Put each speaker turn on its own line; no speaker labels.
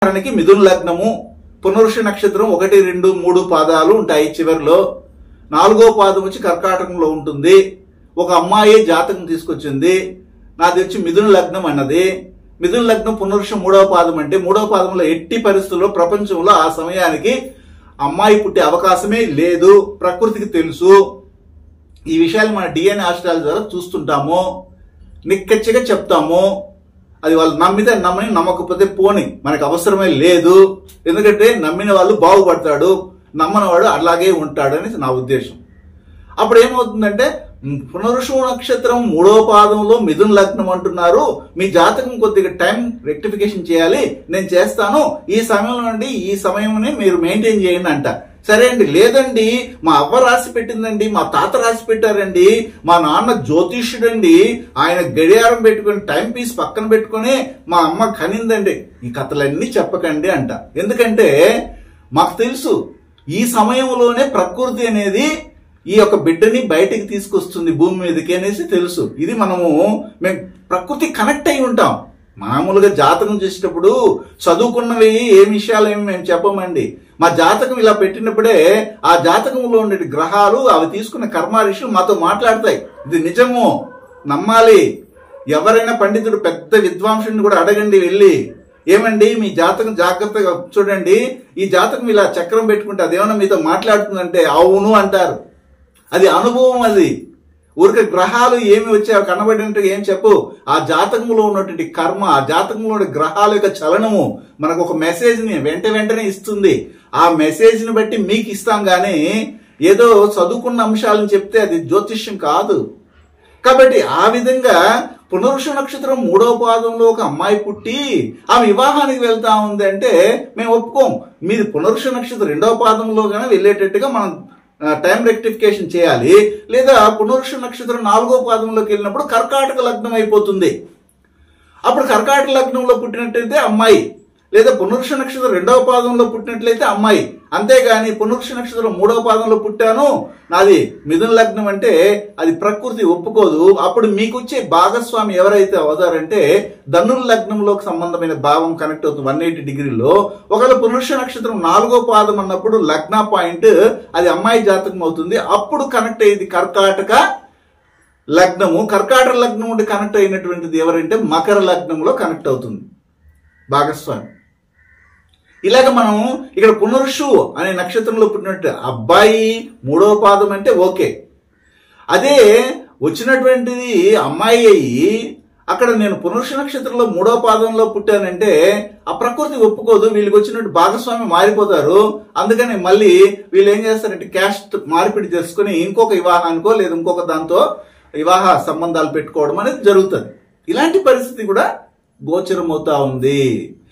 ఉదాహరణకి మిథున లగ్నము పునరుష నక్షత్రం ఒకటి రెండు మూడు పాదాలు ఉంటాయి చివరిలో నాలుగో పాదం వచ్చి కర్కాటకంలో ఉంటుంది ఒక అమ్మాయి జాతకం తీసుకొచ్చింది నాది వచ్చి మిథున లగ్నం అన్నది మిథున లగ్నం పునరుష మూడవ పాదం అంటే మూడవ పాదంలో ఎట్టి పరిస్థితుల్లో ప్రపంచంలో ఆ సమయానికి అమ్మాయి పుట్టే అవకాశమే లేదు ప్రకృతికి తెలుసు ఈ విషయాలు మన డిఎన్ఏ ఆస్ట్రాలజీ ద్వారా చూస్తుంటాము నిక్కచ్చిగా చెప్తాము అది వాళ్ళు నమ్మితే నమ్మని నమ్మకపోతే పోని మనకు అవసరమే లేదు ఎందుకంటే నమ్మిన వాళ్ళు బాగుపడతాడు నమ్మని వాడు అలాగే ఉంటాడు అని నా ఉద్దేశం అప్పుడు ఏమవుతుందంటే మ్, పునరుషు నక్షత్రం మూడో పాదంలో మిథున లగ్నం అంటున్నారు మీ జాతకం కొద్దిగా టైం రెక్టిఫికేషన్ చేయాలి నేను చేస్తాను ఈ సమయంలో నుండి ఈ సమయంని మీరు మెయింటైన్ చేయండి అంట సరే అండి లేదండి మా అవ్వ రాసి పెట్టిందండి మా తాత రాసి పెట్టారండి మా నాన్న జ్యోతిష్యుడండి ఆయన గడియారం పెట్టుకొని టైం పీస్ పక్కన పెట్టుకొని మా అమ్మ కనిందండి ఈ కథలన్నీ చెప్పకండి అంట ఎందుకంటే మాకు తెలుసు ఈ సమయంలోనే ప్రకృతి అనేది ఈ యొక్క బిడ్డని బయటికి తీసుకొస్తుంది భూమి మీదకి అనేసి తెలుసు ఇది మనము మేము ప్రకృతి కనెక్ట్ అయి ఉంటాం మామూలుగా జాతకం చేసేటప్పుడు చదువుకున్నవి ఏ విషయాలు ఏమి మేము చెప్పమండి మా జాతకం ఇలా పెట్టినప్పుడే ఆ జాతకంలో ఉండే గ్రహాలు అవి తీసుకున్న కర్మారిషులు మాతో మాట్లాడతాయి ఇది నిజము నమ్మాలి ఎవరైనా పండితుడు పెద్ద విద్వాంసుడిని కూడా అడగండి వెళ్ళి ఏమండి మీ జాతకం జాగ్రత్తగా చూడండి ఈ జాతకం ఇలా చక్రం పెట్టుకుంటే అదేమన్నా మీతో మాట్లాడుతుందంటే అవును అంటారు అది అనుభవం అది ఊరికే గ్రహాలు ఏమి వచ్చాయో కనబడినట్టు ఏం చెప్పు ఆ జాతకంలో ఉన్నటువంటి కర్మ ఆ జాతకంలో ఉన్న గ్రహాల యొక్క చలనము మనకు ఒక మెసేజ్ ని వెంట వెంటనే ఇస్తుంది ఆ మెసేజ్ ని బట్టి మీకు ఇస్తాం గానీ ఏదో చదువుకున్న అంశాలను చెప్తే అది జ్యోతిష్యం కాదు కాబట్టి ఆ విధంగా పునరుష నక్షత్రం మూడో పాదంలో ఒక అమ్మాయి పుట్టి ఆ వివాహానికి వెళ్తా ఉంది అంటే మేము ఒప్పుకోం మీది పునరుష నక్షత్రం రెండవ పాదంలో గానే వెళ్ళేటట్టుగా మనం ఆ, టైం రెక్టిఫికేషన్ చేయాలి లేదా పునరుష నక్షత్రం నాలుగో పాదంలోకి వెళ్ళినప్పుడు కర్కాటక లగ్నం అయిపోతుంది అప్పుడు కర్కాటక లగ్నంలో పుట్టినట్టయితే అమ్మాయి లేదా పునరుష నక్షత్రం రెండవ పాదంలో పుట్టినట్లయితే అమ్మాయి అంతేగాని పునరుష నక్షత్రం మూడవ పాదంలో పుట్టాను నాది మిథున లగ్నం అంటే అది ప్రకృతి ఒప్పుకోదు అప్పుడు మీకు వచ్చే భాగస్వామి ఎవరైతే అవుతారంటే ధనుర్ లగ్నంలోకి సంబంధమైన భావం కనెక్ట్ అవుతుంది వన్ ఎయిటీ డిగ్రీలో ఒకవేళ పునరుష నక్షత్రం నాలుగో పాదం అన్నప్పుడు లగ్న పాయింట్ అది అమ్మాయి జాతకం అవుతుంది అప్పుడు కనెక్ట్ అయ్యేది కర్కాటక లగ్నము కర్కాటక లగ్నం ఉండి కనెక్ట్ అయినటువంటిది ఎవరంటే మకర లగ్నంలో కనెక్ట్ అవుతుంది భాగస్వామి ఇలాగ మనం ఇక్కడ పునరుషు అనే నక్షత్రంలో పుట్టినట్టు అబ్బాయి మూడవ పాదం అంటే ఓకే అదే వచ్చినటువంటిది అమ్మాయి అయ్యి అక్కడ నేను పునరుష నక్షత్రంలో మూడో పాదంలో పుట్టానంటే ఆ ప్రకృతి ఒప్పుకోదు వీళ్ళకి వచ్చినట్టు భాగస్వామి మారిపోతారు అందుకని మళ్ళీ వీళ్ళు ఏం చేస్తారంటే క్యాస్ట్ మార్పిడి చేసుకుని ఇంకొక వివాహానికో లేదా ఇంకొక దాంతో వివాహ సంబంధాలు పెట్టుకోవడం అనేది జరుగుతుంది ఇలాంటి పరిస్థితి కూడా గోచరం అవుతా ఉంది